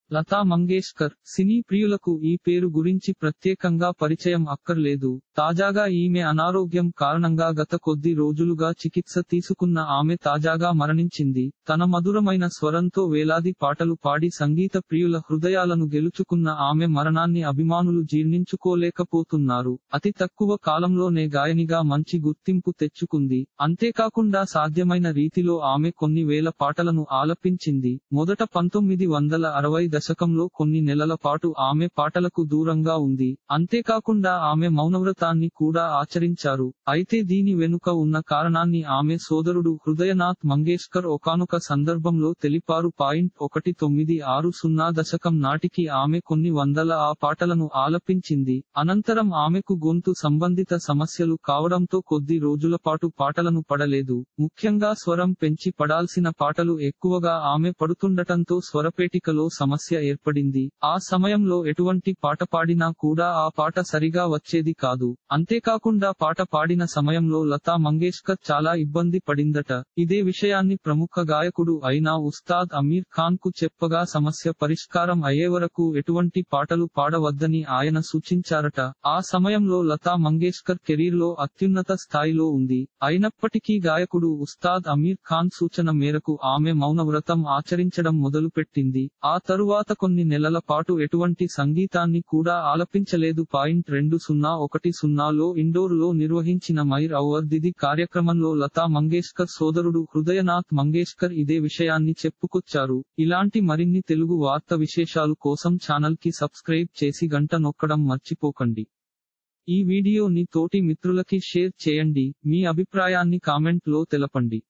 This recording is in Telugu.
లతా మంగేష్కర్ సినీ ప్రియులకు ఈ పేరు గురించి ప్రత్యేకంగా పరిచయం అక్కర్లేదు తాజాగా ఈమె అనారోగ్యం కారణంగా గత కొద్ది రోజులుగా చికిత్స తీసుకున్న ఆమె తాజాగా మరణించింది తన మధురమైన స్వరంతో వేలాది పాటలు పాడి సంగీత ప్రియుల హృదయాలను గెలుచుకున్న ఆమె మరణాన్ని అభిమానులు జీర్ణించుకోలేకపోతున్నారు అతి తక్కువ కాలంలోనే గాయనిగా మంచి గుర్తింపు తెచ్చుకుంది అంతేకాకుండా సాధ్యమైన రీతిలో ఆమె కొన్ని వేల పాటలను ఆలపించింది మొదట పంతొమ్మిది వందల అరవై దశకంలో కొన్ని నెలల పాటు ఆమె పాటలకు దూరంగా ఉంది అంతేకాకుండా ఆమె మౌనవ్రతాన్ని కూడా ఆచరించారు అయితే దీని వెనుక ఉన్న కారణాన్ని ఆమె సోదరుడు హృదయనాథ్ మంగేష్కర్ ఒకానొక సందర్భంలో తెలిపారు పాయింట్ ఒకటి తొమ్మిది ఆరు సున్నా దశకం నాటికి ఆమె కొన్ని వందల ఆ పాటలను ఆలపించింది అనంతరం ఆమెకు గొంతు సంబంధిత సమస్యలు కావడంతో కొద్ది రోజుల పాటు పాటలను పడలేదు ముఖ్యంగా స్వరం పెంచి పడాల్సిన పాటలు ఎక్కువగా ఆమె పడుతుండటంతో స్వరపేటికలో సమస్య ఏర్పడింది ఆ సమయంలో ఎటువంటి పాట పాడినా కూడా ఆ పాట సరిగా వచ్చేది కాదు అంతేకాకుండా పాట పాడిన సమయంలో లతా మంగేష్కర్ చాలా ఇబ్బంది పడిందట ఇదే విషయాన్ని ప్రముఖ గాయకుడు అయిన ఉస్తాద్ అమీర్ ఖాన్ కు చెప్పగా సమస్య పరిష్కారం అయ్యే వరకు ఎటువంటి పాటలు పాడవద్దని ఆయన సూచించారట ఆ సమయంలో లతా మంగేష్కర్ కెరీర్ లో అత్యున్నత స్థాయిలో ఉంది అయినప్పటికీ గాయకుడు ఉస్తాద్ అమీర్ ఖాన్ సూచన మేరకు ఆమె మౌనవ్రతం ఆచరించడం మొదలుపెట్టింది ఆ తరువాత కొన్ని నెలల పాటు ఎటువంటి సంగీతాన్ని కూడా ఆలపించలేదు పాయింట్ రెండు సున్నా ఒకటి సున్నాలో ఇండోర్ లో నిర్వహించిన మైర్ అవర్ దిది కార్యక్రమంలో లతా మంగేష్కర్ సోదరుడు హృదయనాథ్ మంగేష్కర్ ఇదే విషయాన్ని చెప్పుకొచ్చారు ఇలాంటి మరిన్ని తెలుగు వార్త విశేషాలు కోసం ఛానల్ కి సబ్స్క్రైబ్ చేసి గంట నొక్కడం మర్చిపోకండి ఈ వీడియోని తోటి మిత్రులకి షేర్ చేయండి మీ అభిప్రాయాన్ని కామెంట్ లో తెలపండి